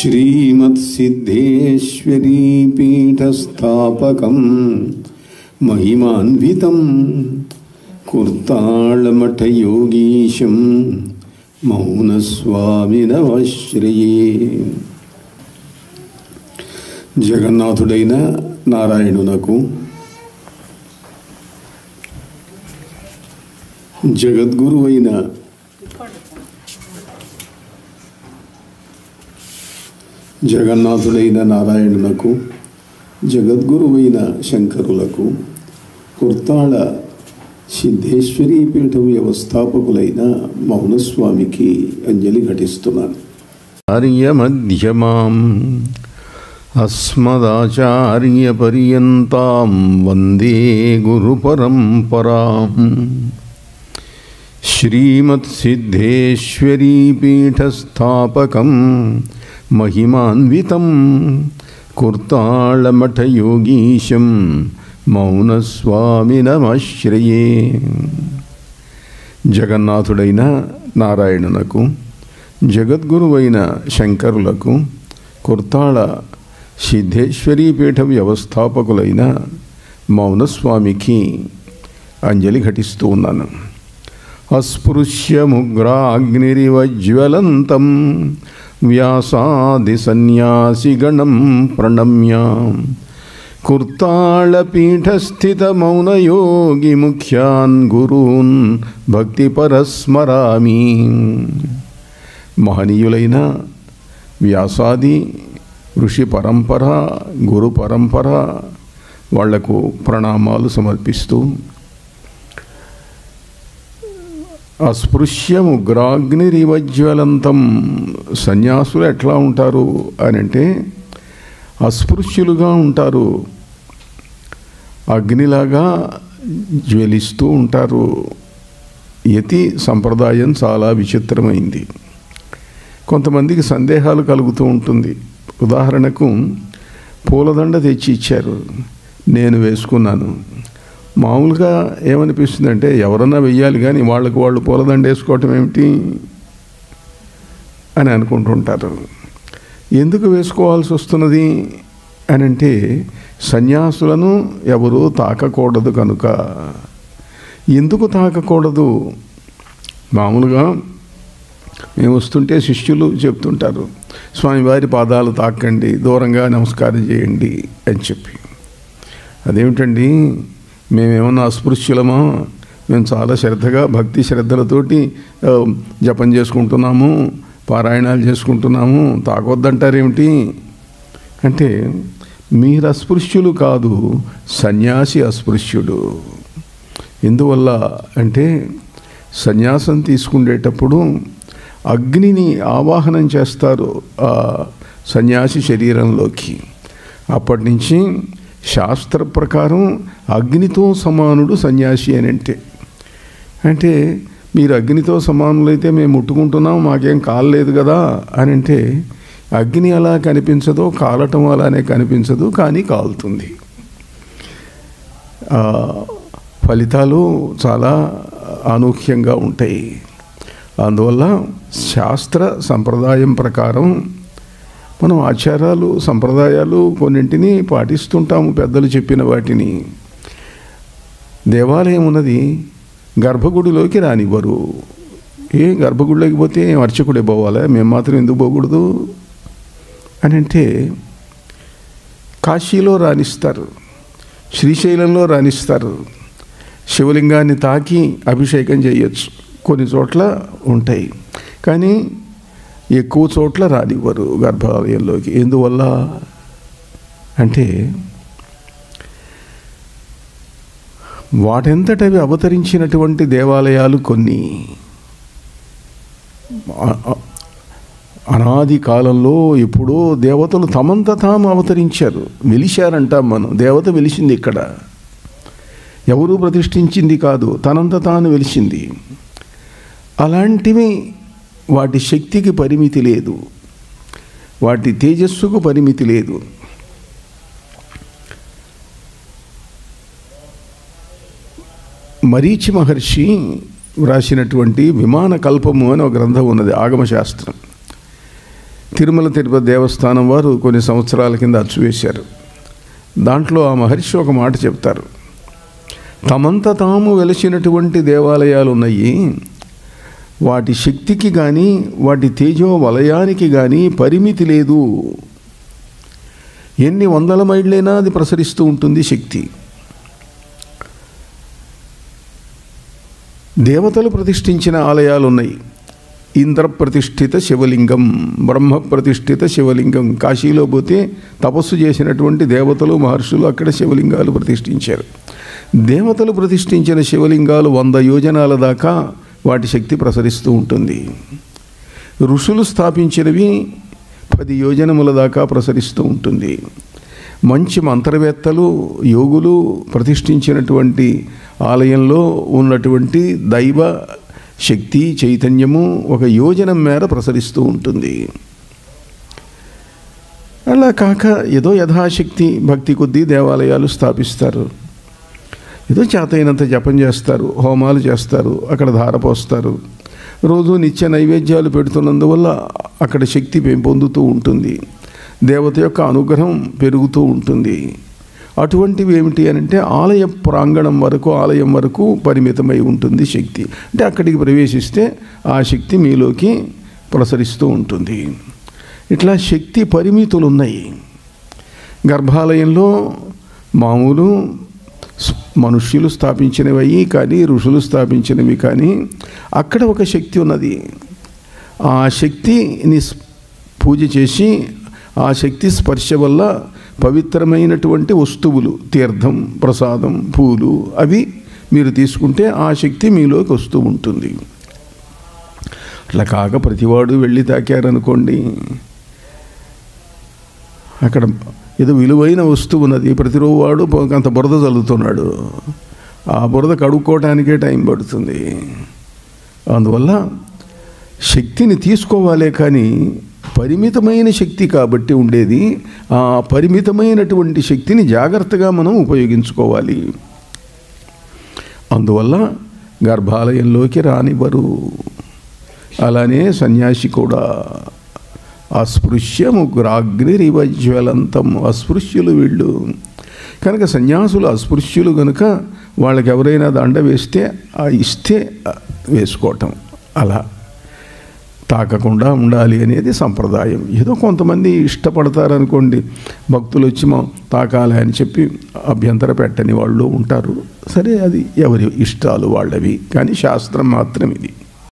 श्रीमत्सिद्धेश्वरीपीठस्थापकं महिमान्वितं कुर्ताळमठयोगीशं మౌనస్వామినవశ్రయే జగన్నాథుడైన నారాయణునకు జగద్గురువైన జగన్నాథుడైన నారాయణునకు జగద్గురువైన శంకరులకు కుర్తాళ సిద్ధేశ్వరీ పీఠం వ్యవస్థాపకులైన మౌనస్వామికి అంజలి ఘటిస్తున్నాను ఆర్యమధ్యమాం అస్మదాచార్యపర్యంతాం వందే గురుపరంపరాం శ్రీమత్సిద్ధేశ్వరీపీఠస్థాపకం మహిమాన్వితం కుర్తాళమఠయోగీశం మౌనస్వామినమశ్రయే జగన్నాథుడైన నారాయణునకు జగద్గురువైన శంకరులకు కుర్తాళ సిద్ధేశ్వరీ పీఠ వ్యవస్థాపకులైన మౌనస్వామికి అంజలి ఘటిస్తూ ఉన్నాను అస్పృశ్యముగ్రాగ్నిరివజ్వలంతం వ్యాసాది సన్యాసిగణం ప్రణమ్య కుర్తాళపీఠస్థితమౌనయోగి ముఖ్యాన్ గురూన్ భక్తిపరస్మరామి మహనీయులైన వ్యాసాది ఋషి పరంపర గురు పరంపర వాళ్లకు ప్రణామాలు సమర్పిస్తూ అస్పృశ్యముగ్రాగ్నిరివజ్వలంతం సన్యాసులు ఎట్లా ఉంటారు అని అంటే అస్పృశ్యులుగా ఉంటారు అగ్నిలాగా జ్వలిస్తూ ఉంటారు యతి సంప్రదాయం చాలా విచిత్రమైంది కొంతమందికి సందేహాలు కలుగుతూ ఉంటుంది ఉదాహరణకు పూలదండ తెచ్చి ఇచ్చారు నేను వేసుకున్నాను మామూలుగా ఏమనిపిస్తుందంటే ఎవరన్నా వెయ్యాలి కానీ వాళ్ళకు వాళ్ళు పూలదండ వేసుకోవటం ఏమిటి అని అనుకుంటుంటారు ఎందుకు వేసుకోవాల్సి వస్తున్నది అని అంటే సన్యాసులను ఎవరు తాకకూడదు కనుక ఎందుకు తాకకూడదు మామూలుగా మేము వస్తుంటే శిష్యులు చెప్తుంటారు స్వామివారి పాదాలు తాకండి దూరంగా నమస్కారం చేయండి అని చెప్పి అదేమిటండి మేమేమన్నా అస్పృశ్యులమా మేము చాలా శ్రద్ధగా భక్తి శ్రద్ధలతోటి ఆ, జపం చేసుకుంటున్నాము పారాయణాలు చేసుకుంటున్నాము తాకొద్దంటారేమిటి అంటే మీరు అస్పృశ్యులు కాదు సన్యాసి అస్పృశ్యుడు ఎందువల్ల అంటే సన్యాసం తీసుకునేటప్పుడు అగ్నిని ఆవాహనం చేస్తారు ఆ సన్యాసి శరీరంలోకి అప్పటి నుంచి శాస్త్ర ప్రకారం అగ్నితో సమానుడు సన్యాసి అని అంటే అంటే మీరు అగ్నితో సమానులైతే మేము ముట్టుకుంటున్నాం మాకేం కాలలేదు కదా అని అంటే అగ్ని అలా కనిపించదో కాలటం అలానే కనిపించదు కానీ కాలుతుంది ఆ, ఫలితాలు చాలా అనూహ్యంగా ఉంటాయి అందువల్ల శాస్త్ర సంప్రదాయం ప్రకారం మనం ఆచారాలు సంప్రదాయాలు కొన్నింటిని పాటిస్తుంటాము పెద్దలు చెప్పిన వాటిని దేవాలయం ఉన్నది గర్భగుడిలోకి రానివ్వరు ఏ గర్భగుడిలోకి పోతే ఏం అర్చకుడే పోవాలా మేము మాత్రం ఎందుకు పోకూడదు అని అంటే కాశీలో రాణిస్తారు శ్రీశైలంలో రాణిస్తారు శివలింగాన్ని తాకి అభిషేకం చేయొచ్చు కొన్ని చోట్ల ఉంటాయి కానీ ఎక్కువ చోట్ల రానివ్వరు గర్భాలయంలోకి ఎందువల్ల అంటే వాటెంతటవి అవతరించినటువంటి దేవాలయాలు కొన్ని అ- అ- అనాది కాలంలో ఎప్పుడో దేవతలు తమంత తాము అవతరించారు వెలిశారంటాం మనం దేవత వెలిసింది ఇక్కడ ఎవరు ప్రతిష్ఠించింది కాదు తనంత తాను వెలిసింది అలాంటివి వాటి శక్తికి పరిమితి లేదు వాటి తేజస్సుకు పరిమితి లేదు మరీచి మహర్షి వ్రాసినటువంటి విమాన కల్పము అని ఒక గ్రంథం ఉన్నది ఆగమశాస్త్రం తిరుమల తిరుపతి దేవస్థానం వారు కొన్ని సంవత్సరాల కింద అచ్చు వేశారు దాంట్లో ఆ మహర్షి ఒక మాట చెప్తారు తమంత తాము వెలసినటువంటి దేవాలయాలు ఉన్నాయి వాటి శక్తికి కానీ వాటి తేజో వలయానికి కానీ పరిమితి లేదు ఎన్ని వందల మైళ్ళైనా అది ప్రసరిస్తూ ఉంటుంది శక్తి దేవతలు ప్రతిష్ఠించిన ఆలయాలు ఉన్నాయి ఇంద్ర ప్రతిష్ఠిత శివలింగం బ్రహ్మ ప్రతిష్ఠిత శివలింగం కాశీలో పోతే తపస్సు చేసినటువంటి దేవతలు మహర్షులు అక్కడ శివలింగాలు ప్రతిష్ఠించారు దేవతలు ప్రతిష్ఠించిన శివలింగాలు వంద యోజనాల దాకా వాటి శక్తి ప్రసరిస్తూ ఉంటుంది ఋషులు స్థాపించినవి పది యోజనముల దాకా ప్రసరిస్తూ ఉంటుంది మంచి మంత్రవేత్తలు యోగులు ప్రతిష్ఠించినటువంటి ఆలయంలో ఉన్నటువంటి దైవ శక్తి చైతన్యము ఒక యోజనం మేర ప్రసరిస్తూ ఉంటుంది అలా కాక ఏదో యథాశక్తి భక్తి కొద్దీ దేవాలయాలు స్థాపిస్తారు ఏదో చేతైనంత జపం చేస్తారు హోమాలు చేస్తారు అక్కడ ధార పోస్తారు రోజు నిత్య నైవేద్యాలు పెడుతున్నందువల్ల అక్కడ శక్తి పెంపొందుతూ ఉంటుంది దేవత యొక్క అనుగ్రహం పెరుగుతూ ఉంటుంది అటువంటివి ఏమిటి అని అంటే ఆలయ ప్రాంగణం వరకు ఆలయం వరకు పరిమితమై ఉంటుంది శక్తి అంటే అక్కడికి ప్రవేశిస్తే ఆ శక్తి మీలోకి ప్రసరిస్తూ ఉంటుంది ఇట్లా శక్తి పరిమితులు ఉన్నాయి గర్భాలయంలో మామూలు స్- మనుష్యులు స్థాపించినవి కానీ ఋషులు స్థాపించినవి కానీ అక్కడ ఒక శక్తి ఉన్నది ఆ శక్తిని స్- పూజ చేసి ఆ శక్తి స్పర్శ వల్ల పవిత్రమైనటువంటి వస్తువులు తీర్థం ప్రసాదం పూలు అవి మీరు తీసుకుంటే ఆ శక్తి మీలోకి వస్తూ ఉంటుంది అట్లా కాక ప్రతివాడు వెళ్ళి తాకారనుకోండి అక్కడ ఏదో విలువైన వస్తువు ఉన్నది ప్రతిరోజు వాడు అంత బురద చల్లుతున్నాడు ఆ బురద కడుక్కోవటానికే టైం పడుతుంది అందువల్ల శక్తిని తీసుకోవాలే కానీ పరిమితమైన శక్తి కాబట్టి ఉండేది ఆ పరిమితమైనటువంటి శక్తిని జాగ్రత్తగా మనం ఉపయోగించుకోవాలి అందువల్ల గర్భాలయంలోకి రానివ్వరు అలానే సన్యాసి కూడా అస్పృశ్యముగ్రాగ్నిరివ జ్వలంతం అస్పృశ్యులు వీళ్ళు కనుక సన్యాసులు అస్పృశ్యులు కనుక వాళ్ళకి ఎవరైనా దండ వేస్తే ఆ ఇస్తే ఆ వేసుకోవటం అలా తాకకుండా ఉండాలి అనేది సంప్రదాయం ఏదో కొంతమంది ఇష్టపడతారనుకోండి భక్తులు వచ్చి మా తాకాలి అని చెప్పి అభ్యంతర పెట్టని వాళ్ళు ఉంటారు సరే అది ఎవరి ఇష్టాలు వాళ్ళవి కానీ శాస్త్రం మాత్రం ఇది